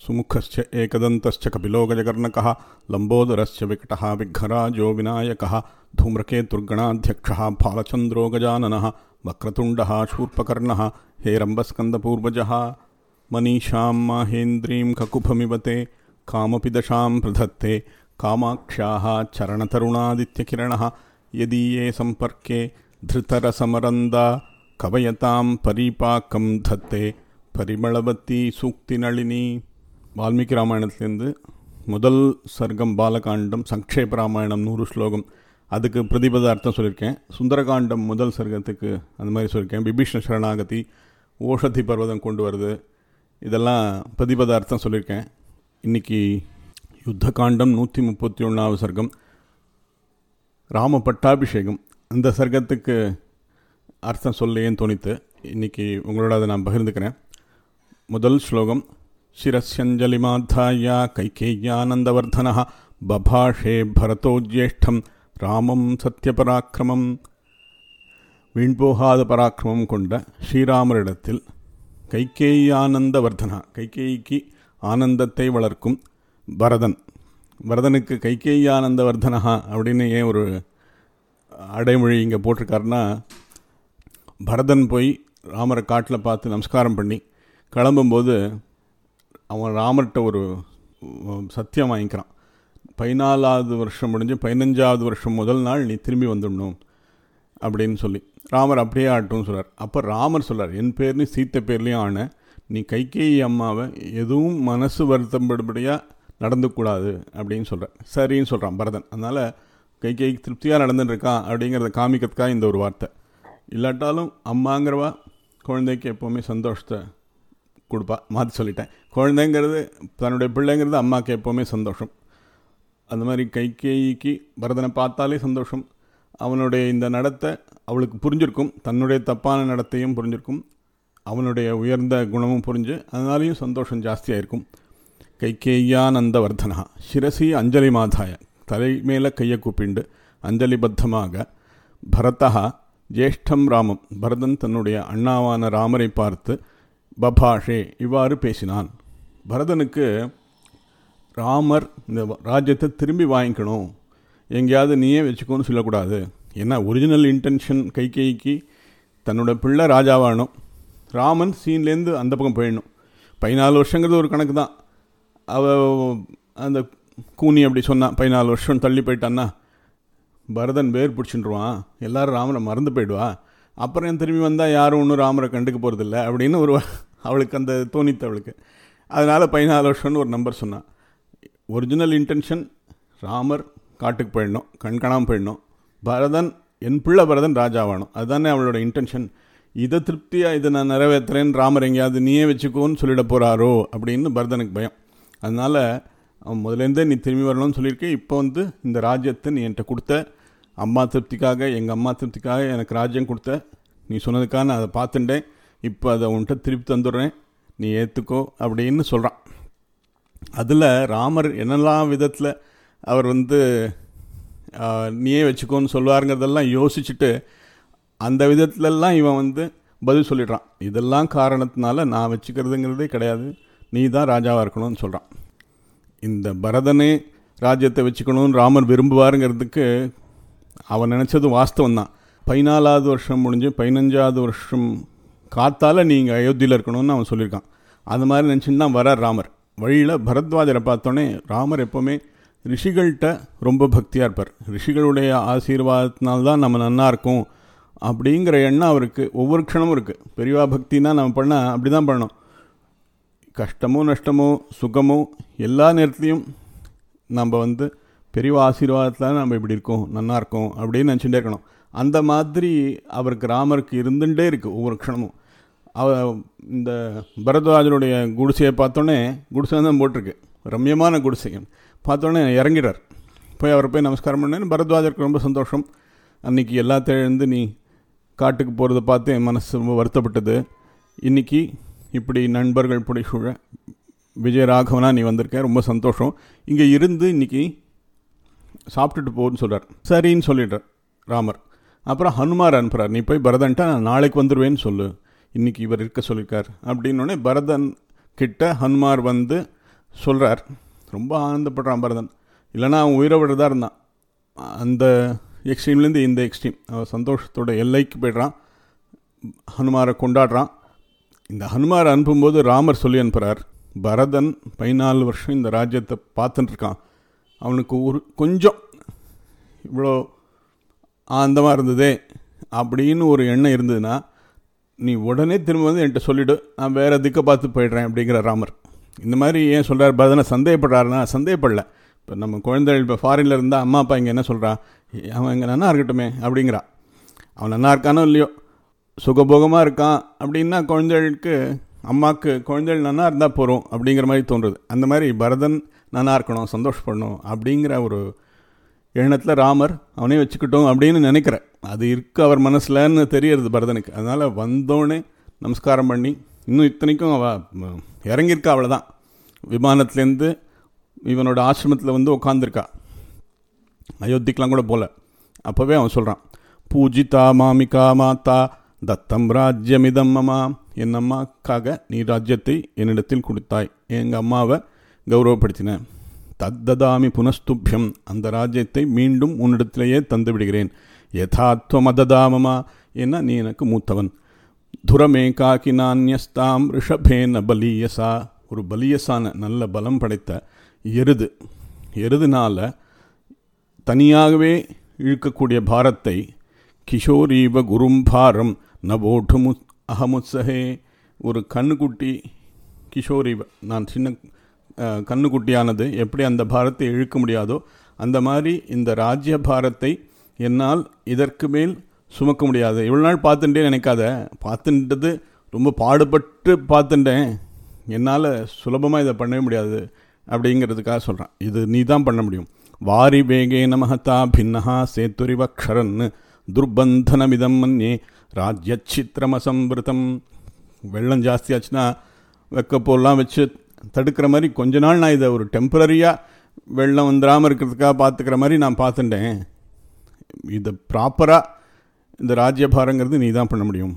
सुमुखश्च एकदन्तश्च कपिलो गजकर्णकः लम्बोदरश्च विकटः विघ्नराजो विनायकः धूम्रकेतुर्गणाध्यक्षः फालचन्द्रो गजाननः वक्रतुण्डः शूर्पकर्णः हेरम्बस्कन्दपूर्वजः मनीषां माहेन्द्रीं ककुभमिवते कामपि दशां प्रधत्ते कामाक्ष्याः चरणतरुणादित्यकिरणः यदीये सम्पर्के धृतरसमरन्दा कवयतां परीपाकं धत्ते பரிமளவத்தி சூக்தி நளினி வால்மீகி ராமாயணத்துலேருந்து முதல் சர்க்கம் பாலகாண்டம் சங்கேப ராமாயணம் நூறு ஸ்லோகம் அதுக்கு பிரதிபத அர்த்தம் சொல்லியிருக்கேன் சுந்தரகாண்டம் முதல் சர்க்கத்துக்கு அந்த மாதிரி சொல்லியிருக்கேன் விபீஷ்ண சரணாகதி ஓஷதி பர்வதம் கொண்டு வருது இதெல்லாம் பிரதிபத அர்த்தம் சொல்லியிருக்கேன் இன்றைக்கி யுத்த காண்டம் நூற்றி முப்பத்தி ஒன்றாவது சர்க்கம் ராம பட்டாபிஷேகம் இந்த சர்க்கத்துக்கு அர்த்தம் சொல்லேன்னு தோணித்து இன்றைக்கி உங்களோட அதை நான் பகிர்ந்துக்கிறேன் முதல் ஸ்லோகம் शिरस्यञ्जलिमाध्याय कैकेय्यानन्दवर्धनः बभाषे भरतोज्येष्ठं ராமம் சத்யபராக்கிரமம் வீண்போகாத பராக்கிரமம் கொண்ட ஸ்ரீராமரிடத்தில் கைகேயானந்த வர்தனா கைகேயிக்கு ஆனந்தத்தை வளர்க்கும் பரதன் பரதனுக்கு கைகேயானந்த வர்தனஹா அப்படின்னு ஏன் ஒரு அடைமொழி இங்கே போட்டிருக்காருன்னா பரதன் போய் ராமரை காட்டில் பார்த்து நமஸ்காரம் பண்ணி கிளம்பும்போது அவன் ராமர்கிட்ட ஒரு சத்தியம் வாங்கிக்கிறான் பதினாலாவது வருஷம் முடிஞ்சு பதினஞ்சாவது வருஷம் முதல் நாள் நீ திரும்பி வந்துடணும் அப்படின்னு சொல்லி ராமர் அப்படியே ஆகட்டும்னு சொல்கிறார் அப்போ ராமர் சொல்கிறார் என் பேர்னு சீத்தை பேர்லேயும் ஆன நீ கைகேயி அம்மாவை எதுவும் மனசு வருத்தப்படுபடியாக நடந்துக்கூடாது அப்படின்னு சொல்கிறார் சரின்னு சொல்கிறான் பரதன் அதனால் கைகேயிக்கு திருப்தியாக நடந்துட்டுருக்கான் அப்படிங்கிறத காமிக்கிறதுக்காக இந்த ஒரு வார்த்தை இல்லாட்டாலும் அம்மாங்கிறவா குழந்தைக்கு எப்போவுமே சந்தோஷத்தை கொடுப்பா மாற்றி சொல்லிட்டேன் குழந்தைங்கிறது தன்னுடைய பிள்ளைங்கிறது அம்மாவுக்கு எப்போவுமே சந்தோஷம் அந்த மாதிரி கைகேயிக்கு பரதனை பார்த்தாலே சந்தோஷம் அவனுடைய இந்த நடத்தை அவளுக்கு புரிஞ்சிருக்கும் தன்னுடைய தப்பான நடத்தையும் புரிஞ்சிருக்கும் அவனுடைய உயர்ந்த குணமும் புரிஞ்சு அதனாலேயும் சந்தோஷம் ஜாஸ்தியாக இருக்கும் கைகேயானந்த வர்தனா சிரசி அஞ்சலி மாதாய தலை மேலே கையை கூப்பிண்டு அஞ்சலிபத்தமாக பரதா ஜேஷ்டம் ராமம் பரதன் தன்னுடைய அண்ணாவான ராமரை பார்த்து பபாஷே இவ்வாறு பேசினான் பரதனுக்கு ராமர் இந்த ராஜ்யத்தை திரும்பி வாங்கிக்கணும் எங்கேயாவது நீயே வச்சுக்கோன்னு சொல்லக்கூடாது ஏன்னா ஒரிஜினல் இன்டென்ஷன் கைகேயிக்கு தன்னோட பிள்ளை ராஜாவாகணும் ராமன் சீன்லேருந்து அந்த பக்கம் போயிடணும் பதினாலு வருஷங்கிறது ஒரு கணக்கு தான் அவ அந்த கூனி அப்படி சொன்னான் பதினாலு வருஷம் தள்ளி போயிட்டான்னா பரதன் வேர் பிடிச்சிட்டுருவான் எல்லோரும் ராமரை மறந்து போயிடுவா அப்புறம் என் திரும்பி வந்தால் யாரும் ஒன்றும் ராமரை கண்டுக்க போகிறதில்ல அப்படின்னு ஒரு அவளுக்கு அந்த தோணித்து அவளுக்கு அதனால் பதினாலு வருஷம்னு ஒரு நம்பர் சொன்னான் ஒரிஜினல் இன்டென்ஷன் ராமர் காட்டுக்கு போயிடணும் கண்காணாமல் போயிடணும் பரதன் என் பிள்ளை பரதன் ராஜாவானும் அதுதானே அவளோட இன்டென்ஷன் இதை திருப்தியாக இதை நான் நிறைவேற்றுறேன்னு ராமர் எங்கேயாவது நீயே வச்சுக்கோன்னு சொல்லிட போகிறாரோ அப்படின்னு பரதனுக்கு பயம் அதனால் அவன் முதலேருந்தே நீ திரும்பி வரணும்னு சொல்லியிருக்கேன் இப்போ வந்து இந்த ராஜ்யத்தை நீ என்கிட்ட கொடுத்த அம்மா திருப்திக்காக எங்கள் அம்மா திருப்திக்காக எனக்கு ராஜ்யம் கொடுத்த நீ சொன்னதுக்காக நான் அதை பார்த்துட்டேன் இப்போ அதை உன்கிட்ட திருப்பி தந்துடுறேன் நீ ஏற்றுக்கோ அப்படின்னு சொல்கிறான் அதில் ராமர் என்னெல்லாம் விதத்தில் அவர் வந்து நீயே வச்சுக்கோன்னு சொல்லுவாருங்கிறதெல்லாம் யோசிச்சுட்டு அந்த விதத்துலலாம் இவன் வந்து பதில் சொல்லிடுறான் இதெல்லாம் காரணத்தினால நான் வச்சுக்கிறதுங்கிறதே கிடையாது நீ தான் ராஜாவாக இருக்கணும்னு சொல்கிறான் இந்த பரதனே ராஜ்யத்தை வச்சுக்கணும்னு ராமர் விரும்புவாருங்கிறதுக்கு அவன் நினச்சது வாஸ்தவம் தான் பதினாலாவது வருஷம் முடிஞ்சு பதினஞ்சாவது வருஷம் காத்தால் நீங்கள் அயோத்தியில் இருக்கணும்னு அவன் சொல்லியிருக்கான் அது மாதிரி நினச்சின்னு தான் வரார் ராமர் வழியில் பரத்வாஜரை பார்த்தோன்னே ராமர் எப்போவுமே ரிஷிகள்கிட்ட ரொம்ப பக்தியாக இருப்பார் ரிஷிகளுடைய ஆசீர்வாதத்தினால்தான் நம்ம நன்னா இருக்கும் அப்படிங்கிற எண்ணம் அவருக்கு ஒவ்வொரு க்ஷணமும் இருக்குது பெரியவா பக்தினா நம்ம பண்ணால் அப்படி தான் பண்ணணும் கஷ்டமோ நஷ்டமோ சுகமோ எல்லா நேரத்துலையும் நம்ம வந்து பெரியவா ஆசீர்வாதத்தில் நம்ம இப்படி இருக்கோம் நல்லா இருக்கோம் அப்படின்னு நினச்சிட்டே இருக்கணும் அந்த மாதிரி அவருக்கு ராமருக்கு இருந்துகிட்டே இருக்குது ஒவ்வொரு க்ஷணமும் அவ இந்த பரத்வாஜருடைய குடிசையை பார்த்தோன்னே குடிசை தான் போட்டிருக்கு ரம்யமான குடிசை பார்த்தோன்னே இறங்கிடார் போய் அவரை போய் நமஸ்காரம் பண்ணேன்னு பரத்வாஜருக்கு ரொம்ப சந்தோஷம் அன்றைக்கி எல்லாத்தையும் எழுந்து நீ காட்டுக்கு போகிறத பார்த்து என் மனசு ரொம்ப வருத்தப்பட்டது இன்றைக்கி இப்படி நண்பர்கள் புடைசூழ விஜயராகவனா நீ வந்திருக்க ரொம்ப சந்தோஷம் இங்கே இருந்து இன்றைக்கி சாப்பிட்டுட்டு போன்னு சொல்கிறார் சரின்னு சொல்லிடுறார் ராமர் அப்புறம் ஹனுமார் அனுப்புகிறார் நீ போய் பரதன்ட்ட நான் நாளைக்கு வந்துடுவேன்னு சொல்லு இன்றைக்கி இவர் இருக்க சொல்லியிருக்கார் அப்படின்னோடனே பரதன் கிட்ட ஹனுமார் வந்து சொல்கிறார் ரொம்ப ஆனந்தப்படுறான் பரதன் இல்லைன்னா அவன் உயிரை விடுறதா இருந்தான் அந்த எக்ஸ்ட்ரீம்லேருந்து இந்த எக்ஸ்ட்ரீம் அவன் சந்தோஷத்தோட எல்லைக்கு போய்ட்றான் ஹனுமாரை கொண்டாடுறான் இந்த ஹனுமாரை அனுப்பும்போது ராமர் சொல்லி அனுப்புகிறார் பரதன் பதினாலு வருஷம் இந்த ராஜ்யத்தை பார்த்துட்டு இருக்கான் அவனுக்கு ஒரு கொஞ்சம் இவ்வளோ ஆனந்தமாக இருந்ததே அப்படின்னு ஒரு எண்ணம் இருந்ததுன்னா நீ உடனே திரும்ப வந்து என்கிட்ட சொல்லிவிடு நான் வேறு திக்கை பார்த்து போயிடுறேன் அப்படிங்கிற ராமர் இந்த மாதிரி ஏன் சொல்கிறார் பரதனை சந்தேகப்படுறாருன்னா சந்தேகப்படல இப்போ நம்ம குழந்தைகள் இப்போ ஃபாரினில் இருந்தால் அம்மா அப்பா இங்கே என்ன சொல்கிறா அவன் இங்கே நன்னா இருக்கட்டுமே அப்படிங்கிறா அவன் நன்னா இருக்கானோ இல்லையோ சுகபோகமாக இருக்கான் அப்படின்னா குழந்தைகளுக்கு அம்மாவுக்கு குழந்தைகள் நன்னா இருந்தால் போகிறோம் அப்படிங்கிற மாதிரி தோன்றுது அந்த மாதிரி பரதன் நன்னா இருக்கணும் சந்தோஷப்படணும் அப்படிங்கிற ஒரு எண்ணத்தில் ராமர் அவனே வச்சுக்கிட்டோம் அப்படின்னு நினைக்கிறேன் அது இருக்கு அவர் மனசுலன்னு தெரியறது பரதனுக்கு அதனால் வந்தோடனே நமஸ்காரம் பண்ணி இன்னும் இத்தனைக்கும் அவள் இறங்கியிருக்கா அவளை தான் விமானத்துலேருந்து இவனோட ஆசிரமத்தில் வந்து உட்காந்துருக்கா அயோத்திக்கெலாம் கூட போகல அப்போவே அவன் சொல்கிறான் பூஜிதா மாமிகா மாதா தத்தம் ராஜ்யமிதம் அம்மா என் அம்மாக்காக நீ ராஜ்யத்தை என்னிடத்தில் கொடுத்தாய் எங்கள் அம்மாவை கௌரவப்படுத்தின தத்ததாமி புனஸ்துபியம் அந்த ராஜ்யத்தை மீண்டும் உன்னிடத்திலேயே தந்து விடுகிறேன் யதாத்வமததாமமா என்ன நீ எனக்கு மூத்தவன் துரமே காக்கி நானியஸ்தாம் ரிஷபேன பலியசா ஒரு பலியசான நல்ல பலம் படைத்த எருது எருதுனால தனியாகவே இழுக்கக்கூடிய பாரத்தை கிஷோரீவ குரும்பாரம் நவோட்டு மு அகமுத்சகே ஒரு கண்ணுக்குட்டி கிஷோரீவ நான் சின்ன கண்ணுக்குட்டியானது எப்படி அந்த பாரத்தை இழுக்க முடியாதோ அந்த மாதிரி இந்த ராஜ்ய பாரத்தை என்னால் இதற்கு மேல் சுமக்க முடியாது இவ்வளோ நாள் பார்த்துட்டே நினைக்காத பார்த்துட்டது ரொம்ப பாடுபட்டு பார்த்துட்டேன் என்னால் சுலபமாக இதை பண்ணவே முடியாது அப்படிங்கிறதுக்காக சொல்கிறான் இது நீ தான் பண்ண முடியும் வாரி வேகே நமஹதா பின்னஹா சேத்துரிவக்ஷரன் துர்பந்தனமிதம் மன்யே ராஜ்யச்சித்திரமசம்பிருத்தம் வெள்ளம் ஜாஸ்தியாச்சுன்னா வெக்கப்போல்லாம் வச்சு தடுக்கிற மாதிரி கொஞ்ச நாள் நான் இதை ஒரு டெம்பரரியாக வெள்ளம் வந்துடாமல் இருக்கிறதுக்காக பார்த்துக்கிற மாதிரி நான் பார்த்துட்டேன் இதை ப்ராப்பராக இந்த ராஜ்யபாரங்கிறது நீ தான் பண்ண முடியும்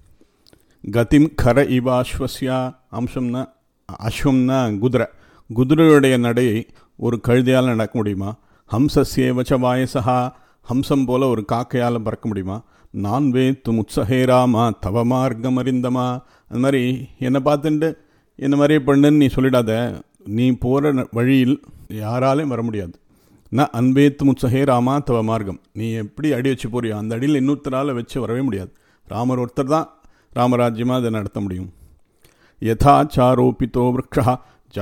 கதிம் கர இவ அஸ்வசியா அம்சம்னா அஸ்வம்னா குதிரை குதிரையுடைய நடையை ஒரு கழுதையால் நடக்க முடியுமா ஹம்சஸ்யேவச்ச வாயசா ஹம்சம் போல ஒரு காக்கையால் பறக்க முடியுமா நான் வேத்து முத்சஹேராமா தவ மார்க்கம் அறிந்தமா அந்த மாதிரி என்னை பார்த்துட்டு என்ன மாதிரியே பண்ணுன்னு நீ சொல்லிடாத நீ போகிற வழியில் யாராலையும் வர முடியாது நான் அன்பேத்து முத்சஹே ராமா தவ மார்க்கம் நீ எப்படி அடி வச்சு போறியோ அந்த அடியில் இன்னொருத்தரால் வச்சு வரவே முடியாது ராமர் ஒருத்தர் தான் ராமராஜ்யமாக அதை நடத்த முடியும் யதாச்சாரோபித்தோ விரக்ஷா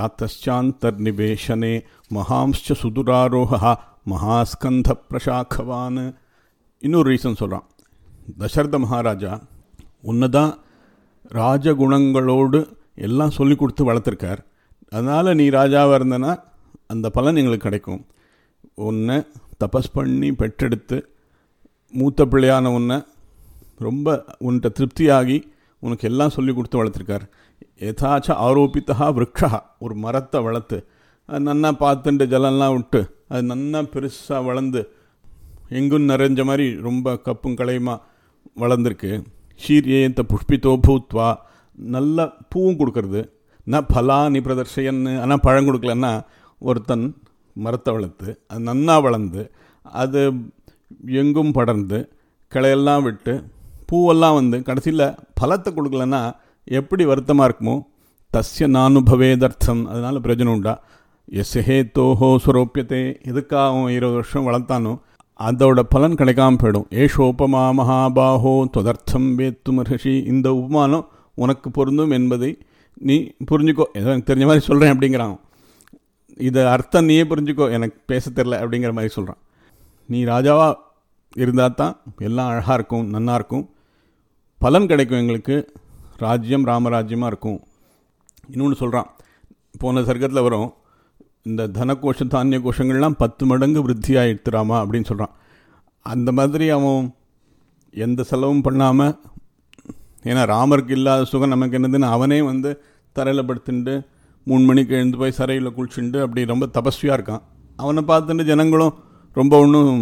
ஜாத்தச்சாந்தர்நிவேஷனே மகாம்ச்ச சுதுராரோகா மகாஸ்கந்த பிரசாக்கவான் இன்னொரு ரீசன் சொல்கிறான் தசரத மகாராஜா உன்னை தான் ராஜகுணங்களோடு எல்லாம் சொல்லி கொடுத்து வளர்த்துருக்கார் அதனால் நீ ராஜாவாக இருந்தனா அந்த பலன் எங்களுக்கு கிடைக்கும் உன்னை தபஸ் பண்ணி பெற்றெடுத்து மூத்த பிள்ளையான உன்னை ரொம்ப உன்கிட்ட திருப்தியாகி உனக்கு எல்லாம் சொல்லி கொடுத்து வளர்த்துருக்கார் யதாச்ச ஆரோபித்தா விரக்ஷா ஒரு மரத்தை வளர்த்து அது நன்னா பார்த்துட்டு ஜலம்லாம் விட்டு அது நன்னா பெருசாக வளர்ந்து எங்கும் நிறைஞ்ச மாதிரி ரொம்ப கப்பும் கலையுமா வளர்ந்துருக்கு ஷீரியேத்த புஷ்பித்தோ பூத்வா நல்ல பூவும் கொடுக்கறது நான் பலானி பிரதர்ஷயன்னு ஆனால் பழம் கொடுக்கலன்னா ஒருத்தன் மரத்தை வளர்த்து அது நன்னா வளர்ந்து அது எங்கும் படர்ந்து கிளையெல்லாம் விட்டு பூவெல்லாம் வந்து கடைசியில் பலத்தை கொடுக்கலன்னா எப்படி வருத்தமாக இருக்குமோ தஸ்ய நானுபவேதர்த்தம் அதனால் பிரயோஜனம் உண்டா எஸ் ஹே தோஹோ சுரோப்பியத்தை எதுக்காக அவன் இருபது வருஷம் வளர்த்தானோ அதோட பலன் கிடைக்காம போயிடும் ஏஷோபமா மகாபாஹோ தொதர்த்தம் வேத்து மகர்ஷி இந்த உபமானம் உனக்கு பொருந்தும் என்பதை நீ புரிஞ்சுக்கோ ஏதோ எனக்கு தெரிஞ்ச மாதிரி சொல்கிறேன் அப்படிங்கிறான் இதை அர்த்தம் நீயே புரிஞ்சுக்கோ எனக்கு பேச தெரில அப்படிங்கிற மாதிரி சொல்கிறான் நீ ராஜாவாக இருந்தால் தான் எல்லாம் அழகாக இருக்கும் நன்னா இருக்கும் பலன் கிடைக்கும் எங்களுக்கு ராஜ்யம் ராமராஜ்யமாக இருக்கும் இன்னொன்று சொல்கிறான் போன சர்க்கத்தில் வரும் இந்த தனகோஷ தானிய கோஷங்கள்லாம் பத்து மடங்கு விருத்தியாக எடுத்துறாமா அப்படின்னு சொல்கிறான் அந்த மாதிரி அவன் எந்த செலவும் பண்ணாமல் ஏன்னா ராமருக்கு இல்லாத சுகம் நமக்கு என்னதுன்னு அவனே வந்து தரையில் படுத்துட்டு மூணு மணிக்கு எழுந்து போய் சரையில் குளிச்சுண்டு அப்படி ரொம்ப தபஸ்வியாக இருக்கான் அவனை பார்த்துட்டு ஜனங்களும் ரொம்ப ஒன்றும்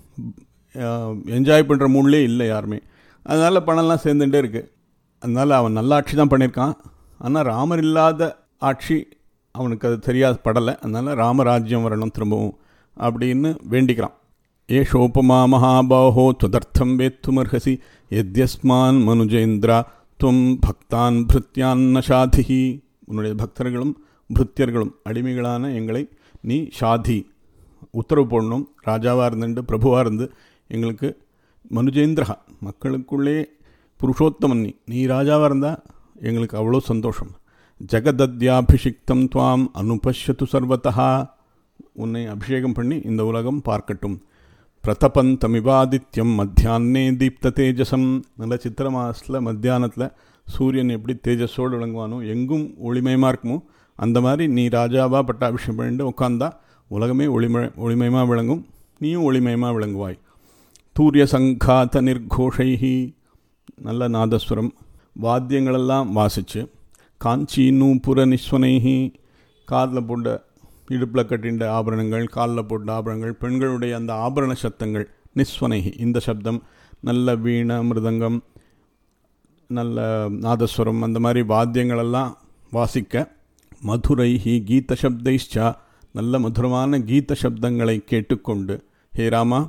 என்ஜாய் பண்ணுற மூட்லேயே இல்லை யாருமே அதனால் பணம்லாம் சேர்ந்துட்டே இருக்குது அதனால் அவன் நல்ல ஆட்சி தான் பண்ணியிருக்கான் ஆனால் ராமர் இல்லாத ஆட்சி அவனுக்கு அது சரியாக படலை அதனால் ராமராஜ்யம் வரணும் திரும்பவும் அப்படின்னு வேண்டிக்கிறான் ஏஷோபமா மகாபாஹோ துவதர்த்தம் வேத்துமர்ஹசி எத்யஸ்மான் மனுஜேந்திரா துவம் பக்தான் பிருத்யான்ன சாதிஹி உன்னுடைய பக்தர்களும் பிருத்தியர்களும் அடிமைகளான எங்களை நீ ஷாதி உத்தரவு போடணும் ராஜாவாக இருந்துட்டு பிரபுவாக இருந்து எங்களுக்கு மனுஜேந்திரா மக்களுக்குள்ளே புருஷோத்தமன் நீ நீ ராஜாவாக இருந்தால் எங்களுக்கு அவ்வளோ சந்தோஷம் ஜெகதத்யாபிஷிக்தம் துவாம் அனுபஷ்யத்து சர்வத்தா உன்னை அபிஷேகம் பண்ணி இந்த உலகம் பார்க்கட்டும் பிரதபந்தமிவாதித்யம் மத்தியானே தீப்த தேஜசம் நல்ல சித்திர மாதத்தில் மத்தியானத்தில் சூரியன் எப்படி தேஜஸோடு விளங்குவானோ எங்கும் ஒளிமயமாக இருக்குமோ அந்த மாதிரி நீ ராஜாவாக பட்டாபிஷேகம் பண்ணிட்டு உட்காந்தா உலகமே ஒளிம ஒளிமயமாக விளங்கும் நீயும் ஒளிமயமாக விளங்குவாய் தூரிய சங்காத நிர்கோஷைஹி நல்ல நாதஸ்வரம் வாத்தியங்களெல்லாம் வாசித்து காஞ்சி நூபுர நிஸ்வனைஹி காதில் போட்ட இடுப்பில் கட்டின்ற ஆபரணங்கள் காலில் போட்ட ஆபரணங்கள் பெண்களுடைய அந்த ஆபரண சத்தங்கள் நிஸ்வனைஹி இந்த சப்தம் நல்ல வீண மிருதங்கம் நல்ல நாதஸ்வரம் அந்த மாதிரி வாத்தியங்களெல்லாம் வாசிக்க மதுரைஹி கீத சப்தைஷ்சா நல்ல மதுரமான கீத சப்தங்களை கேட்டுக்கொண்டு ஹே ராமா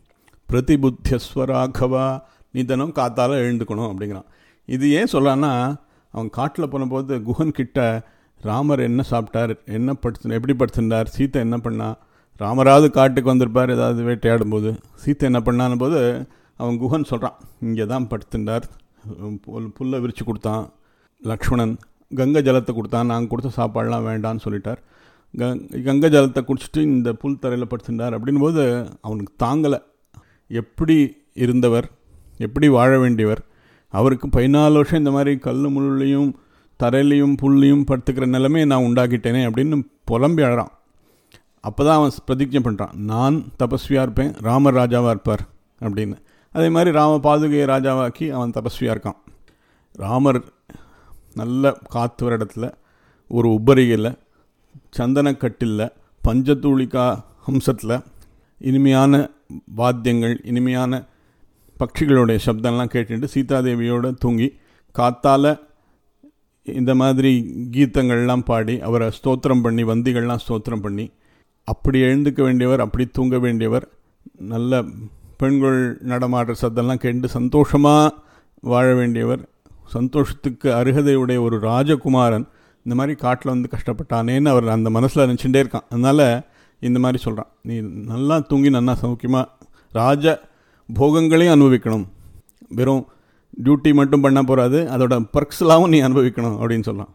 பிரதிபுத்தியஸ்வராகவா நீ தினம் காத்தால் எழுந்துக்கணும் அப்படிங்கிறான் இது ஏன் சொல்லலான்னா அவன் காட்டில் போனபோது குஹன் கிட்ட ராமர் என்ன சாப்பிட்டார் என்ன படுத்து எப்படி படுத்திருந்தார் சீத்தை என்ன பண்ணா ராமராவது காட்டுக்கு வந்திருப்பார் ஏதாவது வேட்டையாடும் போது சீத்தை என்ன பண்ணான்னு போது அவன் குஹன் சொல்கிறான் இங்கே தான் படுத்திருந்தார் புல் புல்லை விரித்து கொடுத்தான் லக்ஷ்மணன் கங்கை ஜலத்தை கொடுத்தான் நாங்கள் கொடுத்த சாப்பாடெலாம் வேண்டான்னு சொல்லிட்டார் க கங்கை ஜலத்தை குடிச்சிட்டு இந்த புல் தரையில் படுத்திருந்தார் அப்படின் போது அவனுக்கு தாங்கலை எப்படி இருந்தவர் எப்படி வாழ வேண்டியவர் அவருக்கு பதினாலு வருஷம் இந்த மாதிரி கல் முள்ளையும் தரையிலையும் புல்லையும் படுத்துக்கிற நிலைமையை நான் உண்டாக்கிட்டேனே அப்படின்னு புலம்பி அழறான் அப்போ தான் அவன் பிரதிஜை பண்ணுறான் நான் தபஸ்வியாக இருப்பேன் ராமர் ராஜாவாக இருப்பார் அப்படின்னு அதே மாதிரி ராம பாதுகையை ராஜாவாக்கி அவன் தபஸ்வியாக இருக்கான் ராமர் நல்ல காத்து வர இடத்துல ஒரு உப்பரிகையில் சந்தனக்கட்டில் பஞ்சத்தூளிக்கா ஹம்சத்தில் இனிமையான வாத்தியங்கள் இனிமையான பட்சிகளுடைய சப்தம்லாம் கேட்டுட்டு சீதாதேவியோடு தூங்கி காத்தால் இந்த மாதிரி கீதங்கள்லாம் பாடி அவரை ஸ்தோத்திரம் பண்ணி வந்திகள்லாம் ஸ்தோத்திரம் பண்ணி அப்படி எழுந்துக்க வேண்டியவர் அப்படி தூங்க வேண்டியவர் நல்ல பெண்கள் நடமாடுற சத்தம்லாம் கேட்டு சந்தோஷமாக வாழ வேண்டியவர் சந்தோஷத்துக்கு அருகதையுடைய ஒரு ராஜகுமாரன் இந்த மாதிரி காட்டில் வந்து கஷ்டப்பட்டானேன்னு அவர் அந்த மனசில் நினச்சிட்டே இருக்கான் அதனால் இந்த மாதிரி சொல்கிறான் நீ நல்லா தூங்கி நல்லா சௌக்கியமாக ராஜ போகங்களையும் அனுபவிக்கணும் வெறும் டியூட்டி மட்டும் பண்ண போகாது அதோட பர்க்ஸ்லாவும் நீ அனுபவிக்கணும் அப்படின்னு சொல்லலாம்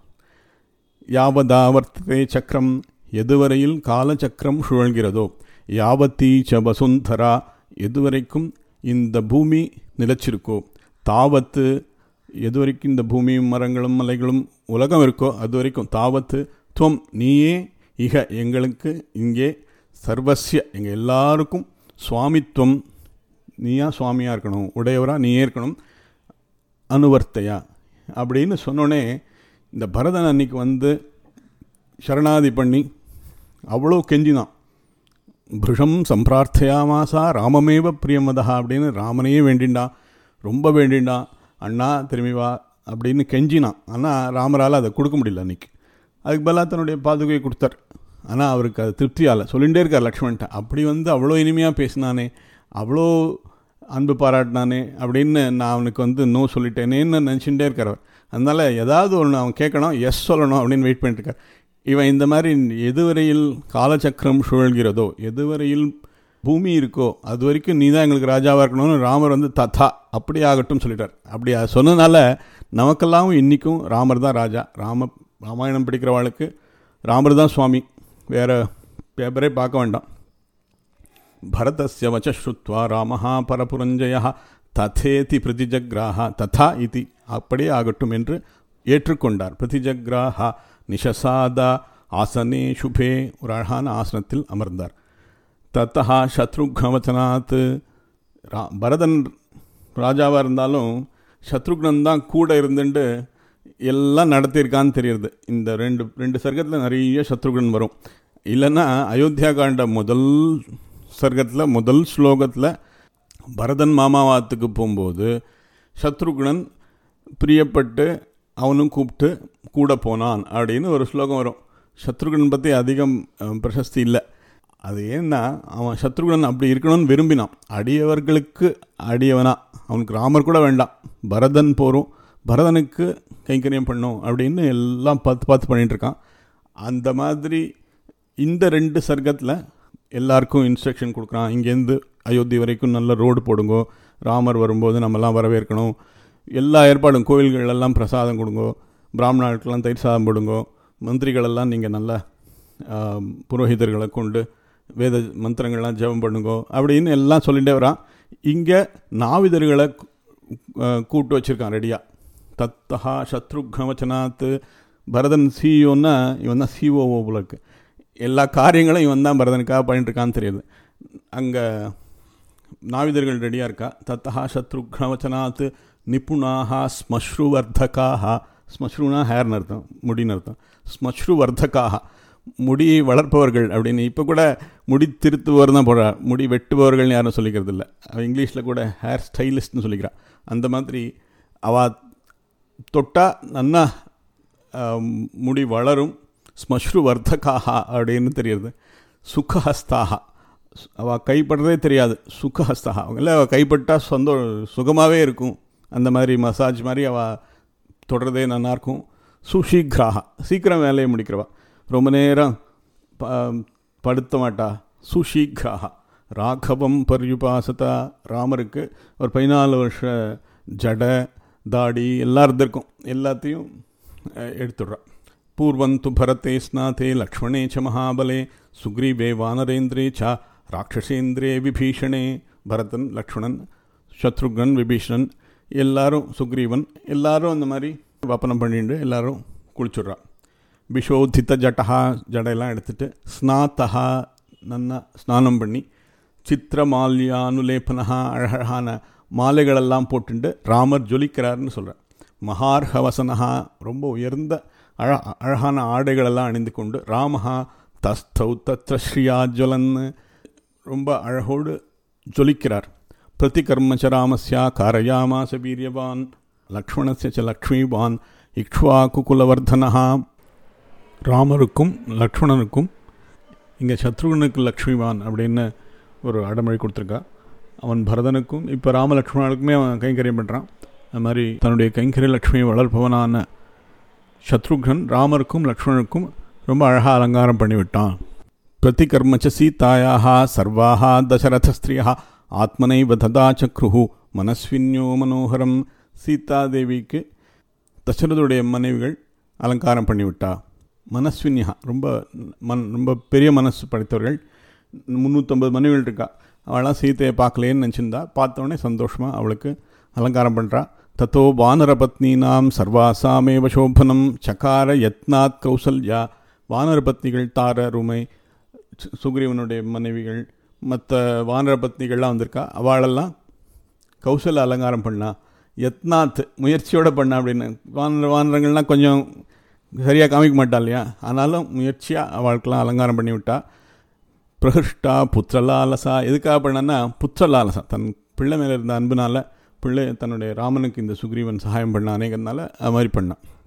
யாவதாவர்த்தே சக்கரம் எதுவரையில் காலச்சக்கரம் சுழல்கிறதோ யாவத்தீ ச வசுந்தரா எதுவரைக்கும் இந்த பூமி நிலச்சிருக்கோ தாவத்து எது வரைக்கும் இந்த பூமியும் மரங்களும் மலைகளும் உலகம் இருக்கோ அது வரைக்கும் தாவத்து துவம் நீயே இக எங்களுக்கு இங்கே சர்வசிய எங்கள் எல்லாருக்கும் சுவாமித்துவம் நீயா சுவாமியாக இருக்கணும் உடையவராக நீயே இருக்கணும் அனுவர்த்தையா அப்படின்னு சொன்னோடனே இந்த பரதன் அன்னைக்கு வந்து சரணாதி பண்ணி அவ்வளோ கெஞ்சினான் பிருஷம் சம்பிரார்த்தையாமாசா ராமமேவ பிரியமதா அப்படின்னு ராமனையே வேண்டிண்டான் ரொம்ப வேண்டிண்டான் அண்ணா திரும்பி வா அப்படின்னு கெஞ்சினான் ஆனால் ராமரால் அதை கொடுக்க முடியல அன்றைக்கி அதுக்கு பதிலாக தன்னுடைய பாதுகையை கொடுத்தார் ஆனால் அவருக்கு அது திருப்தியால் சொல்லிகிட்டே இருக்கார் லக்ஷ்மண்ட்ட அப்படி வந்து அவ்வளோ இனிமையாக பேசினானே அவ்வளோ அன்பு பாராட்டினானே அப்படின்னு நான் அவனுக்கு வந்து நோ சொல்லிட்டேனேன்னு நினச்சிட்டே இருக்கார் அதனால் ஏதாவது ஒன்று அவன் கேட்கணும் எஸ் சொல்லணும் அப்படின்னு வெயிட் பண்ணிட்டுருக்கார் இவன் இந்த மாதிரி எதுவரையில் காலச்சக்கரம் சுழல்கிறதோ எதுவரையில் பூமி இருக்கோ அது வரைக்கும் நீ தான் எங்களுக்கு ராஜாவாக இருக்கணும்னு ராமர் வந்து தத்தா அப்படி ஆகட்டும் சொல்லிட்டார் அப்படி சொன்னதுனால நமக்கெல்லாம் இன்றைக்கும் ராமர் தான் ராஜா ராம ராமாயணம் படிக்கிறவாளுக்கு ராமர் தான் சுவாமி வேறு பேப்பரே பார்க்க வேண்டாம் பரதஸ்ய வச்ச ஸ்ருத்வா ராமஹா பரபுரஞ்சய ததேதி பிரதிஜக்ராஹா ததா இதி அப்படியே ஆகட்டும் என்று ஏற்றுக்கொண்டார் பிரதிஜக்ராஹா நிஷசாதா ஆசனே சுபே ஒரு அழகான ஆசனத்தில் அமர்ந்தார் தத்தா சத்ருக்னவச்சனாத் ரா பரதன் ராஜாவாக இருந்தாலும் சத்ருக்னன் தான் கூட இருந்துட்டு எல்லாம் நடத்தியிருக்கான்னு தெரியுது இந்த ரெண்டு ரெண்டு சர்க்கத்தில் நிறைய சத்ருகன் வரும் இல்லைன்னா அயோத்தியா காண்ட முதல் சர்க்கத்தில் முதல் ஸ்லோகத்தில் பரதன் மாமாவாத்துக்கு போகும்போது சத்ருகுணன் பிரியப்பட்டு அவனும் கூப்பிட்டு கூட போனான் அப்படின்னு ஒரு ஸ்லோகம் வரும் சத்ருகன் பற்றி அதிகம் அஹ், பிரசஸ்தி இல்லை அது ஏன்னா அவன் சத்ருகன் அப்படி இருக்கணும்னு விரும்பினான் அடியவர்களுக்கு அடியவனா அவனுக்கு ராமர் கூட வேண்டாம் பரதன் போரும் பரதனுக்கு கைங்கரியம் பண்ணும் அப்படின்னு எல்லாம் பார்த்து பார்த்து பண்ணிட்டு இருக்கான் அந்த மாதிரி இந்த ரெண்டு சர்க்கத்தில் எல்லாருக்கும் இன்ஸ்ட்ரக்ஷன் கொடுக்குறான் இங்கேருந்து அயோத்தி வரைக்கும் நல்ல ரோடு போடுங்கோ ராமர் வரும்போது நம்மலாம் வரவேற்கணும் எல்லா ஏற்பாடும் கோயில்கள் எல்லாம் பிரசாதம் கொடுங்கோ பிராமணர்களுக்கெல்லாம் தயிர் சாதம் போடுங்கோ மந்திரிகளெல்லாம் நீங்கள் நல்ல ஆம், புரோகிதர்களை கொண்டு வேத மந்திரங்கள்லாம் ஜெபம் பண்ணுங்கோ அப்படின்னு எல்லாம் சொல்லிகிட்டே வரான் இங்கே நாவிதர்களை கு- அஹ், கூட்டு வச்சுருக்கான் ரெடியாக தத்தஹா சத்ருக்னவச்சனாத்து பரதன் சிஇஓன்னா இவன் தான் சிஓஓ போல இருக்கு எல்லா காரியங்களும் இவன் தான் பரதனுக்காக பண்ணிட்டு இருக்கான்னு தெரியுது அங்கே நாவிதர்கள் ரெடியாக இருக்கா தத்தஹா சத்ருக்னவச்சனாத் நிபுணாக ஸ்மஸ்ருவர்தகாக ஸ்மஸ்ருனா ஹேர்னு அர்த்தம் முடின்னு அர்த்தம் ஸ்மஸ்ருவர்தகாக முடி வளர்ப்பவர்கள் அப்படின்னு இப்போ கூட முடி திருத்துபவர் தான் போடுறா முடி வெட்டுபவர்கள்னு யாரும் சொல்லிக்கிறது இல்லை அவன் இங்கிலீஷில் கூட ஹேர் ஸ்டைலிஸ்ட்னு சொல்லிக்கிறான் அந்த மாதிரி அவ தொட்டா நன்னா ஆம், முடி வளரும் ஸ்மஸ்ரு வர்த்தகாக அப்படின்னு தெரியுது சுகஹஸ்தாக அவள் கைப்படுறதே தெரியாது சுகஹஸ்தாக அவங்கள அவள் கைப்பட்டால் சொந்த சுகமாகவே இருக்கும் அந்த மாதிரி மசாஜ் மாதிரி அவள் தொடர்றதே நல்லாயிருக்கும் சுஷீக்ராக சீக்கிரம் வேலையை முடிக்கிறவா ரொம்ப நேரம் ப படுத்த மாட்டா சுஷீக்ராக ராഘவம் பர்யுபாசதா ராமருக்கு ஒரு பதினாலு வருஷ ஜடை தாடி எல்லாம் இருந்திருக்கும் எல்லாத்தையும் அஹ், எடுத்துடுறா பூர்வந்து பரதே ஸ்நாதே லக்ஷ்மணே ச மகாபலே சுக்ரீவே வானரேந்திரே ச ராட்சசேந்திரே விபீஷணே பரதன் லக்ஷ்மணன் சத்ருகன் விபீஷணன் எல்லாரும் சுக்ரீவன் எல்லாரும் அந்த மாதிரி வப்பனம் பண்ணிட்டு எல்லாரும் குளிச்சுட்றா விஷோதித்த ஜட்டஹா ஜடையெல்லாம் எடுத்துட்டு ஸ்நாத்தஹா நன்னா ஸ்நானம் பண்ணி சித்திரமால்யானுலேபனஹா அழகழகான மாலைகளெல்லாம் போட்டுண்டு ராமர் ஜொலிக்கிறார்னு சொல்கிறார் மகார்ஹவசனஹா ரொம்ப உயர்ந்த அழ அழகான ஆடைகளெல்லாம் அணிந்து கொண்டு ராமஹா தஸ்தௌ தத்ர ஸ்ரீயாஜ்வலன்னு ரொம்ப அழகோடு ஜொலிக்கிறார் பிரதிகர்மச்ச ராமஸ்யா காரயாமாச வீரியவான் லக்ஷ்மணஸ்ய ச லக்ஷ்மிவான் இக்ஷ்வாகுகுலவர்தனஹா ராமருக்கும் லக்ஷ்மணனுக்கும் இங்கே சத்ருகனுக்கு லக்ஷ்மிவான் அப்படின்னு ஒரு அடமொழி கொடுத்துருக்கா அவன் பரதனுக்கும் இப்போ ராம லக்ஷ்மணனுக்குமே அவன் கைங்கரியம் பண்ணுறான் அது மாதிரி தன்னுடைய கைங்கரிய லக்ஷ்மியை வளர்ப்பவனான சத்ருகன் ராமருக்கும் லக்ஷ்மணனுக்கும் ரொம்ப அழகாக அலங்காரம் பண்ணிவிட்டான் பிரதிகர்மச்ச சீதாயாக சர்வாக தசரதஸ்திரியா ஆத்மனைவ ததா சக்ருஹு மனஸ்வின்யோ மனோகரம் சீதாதேவிக்கு தசரதுடைய மனைவிகள் அலங்காரம் பண்ணிவிட்டா மனஸ்வின்யா ரொம்ப மன் ரொம்ப பெரிய மனசு படைத்தவர்கள் முந்நூற்றம்பது மனைவிகள் இருக்கா அவளாம் சீதையை பார்க்கலேன்னு நினச்சிருந்தா பார்த்தோன்னே சந்தோஷமாக அவளுக்கு அலங்காரம் பண்ணுறா தத்தோ வானரபத்னீனாம் சர்வாசாமேவ சோபனம் சகார யத்னாத் கௌசல்யா வானரபத்னிகள் தார ருமை சு- சுக்ரீவனுடைய மனைவிகள் மற்ற வானரபத்னிகள்லாம் வந்திருக்கா அவளெல்லாம் கௌசல அலங்காரம் பண்ணா யத்னாத் முயற்சியோட பண்ணா அப்படின்னு வானர வானரங்கள்லாம் கொஞ்சம் சரியாக காமிக்க மாட்டா இல்லையா ஆனாலும் முயற்சியாக அவளுக்கெல்லாம் அலங்காரம் பண்ணி விட்டா பிரகிருஷ்டா புத்திரலாலசா எதுக்காக பண்ணனா புத்திரலாலசா தன் பிள்ளை மேலே இருந்த அன்புனால பிள்ளை தன்னுடைய ராமனுக்கு இந்த சுக்ரீவன் சகாயம் பண்ணானேங்கிறதுனால அது மாதிரி பண்ணான்